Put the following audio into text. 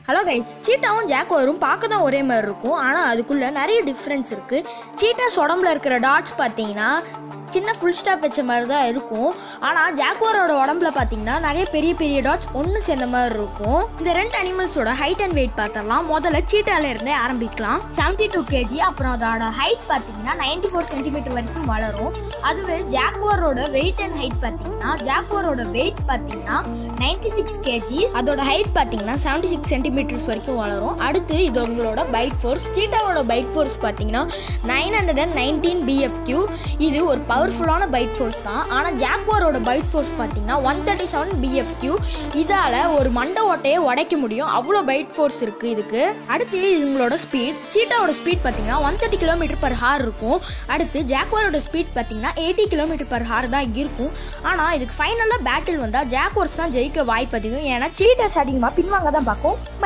hello guys சீட்டாவும் ஜாக்வாரும் பார்க்க தான் ஒரே மாதிரி இருக்கும் ஆனால் அதுக்குள்ளே நிறைய டிஃப்ரென்ஸ் இருக்குது சீட்டாஸ் உடம்புல இருக்கிற டாட்ஸ் பார்த்தீங்கன்னா சின்ன ஃபுல் ஸ்டாப் வச்ச மாதிரி தான் இருக்கும் ஆனால் ஜாக்வாரோட உடம்புல பார்த்தீங்கன்னா நிறைய பெரிய பெரிய டாட்ஸ் ஒன்று சேர்ந்த மாதிரி இருக்கும் இந்த ரெண்டு அனிமல்ஸோட ஹைட் அண்ட் வெயிட் பார்த்தரலாம் முதல்ல சீட்டால இருந்தே ஆரம்பிக்கலாம் செவன்டி டூ கேஜி அப்புறம் அதோட ஹைட் பார்த்தீங்கன்னா நைன்டி ஃபோர் சென்டிமீட்டர் வரைக்கும் வளரும் அதுவே ஜாக்வாரோட வெயிட் அண்ட் ஹைட் பார்த்தீங்கன்னா ஜாக்வாரோட வெயிட் பார்த்தீங்கன்னா நைன்டி சிக்ஸ் கேஜிஸ் அதோட ஹைட் பார்த்தீங்கன்னா செவன்டி சிக்ஸ் சென்டிமீட்டர்ஸ் வரைக்கும் வளரும் அடுத்து இது உங்களோட பைக் ஃபோர்ஸ் சீட்டாவோட பைக் ஃபோர்ஸ் பார்த்தீங்கன்னா nine hundred and nineteen BFQ இது ஒரு பவர்ஃபுல்லான பைட் ஃபோர்ஸ் தான் ஆனால் ஜாக்வாரோட பைட் ஃபோர்ஸ் பார்த்தீங்கன்னா ஒன் தேர்ட்டி செவன் பிஎஃப்கியூ இதால் ஒரு மண்டை ஓட்டையை உடைக்க முடியும் அவ்வளோ பைட் ஃபோர்ஸ் இருக்குது இதுக்கு அடுத்து இதுங்களோட ஸ்பீட் சீட்டாவோட ஸ்பீட் பார்த்தீங்கன்னா one thirty kilometre per hour இருக்கும் அடுத்து ஜாக்வாரோட ஸ்பீட் பார்த்தீங்கன்னா எயிட்டி கிலோமீட்டர் பர் ஹார் தான் இருக்கும் ஆனால் இதுக்கு ஃபைனலாக பேட்டில் வந்தால் ஜாக்வார்ஸ் தான் ஜெயிக்க வாய்ப்பு அதிகம் ஏன்னா சீட்டாஸ் அதிகமாக பின்வாங்க தான் பார்க்கும்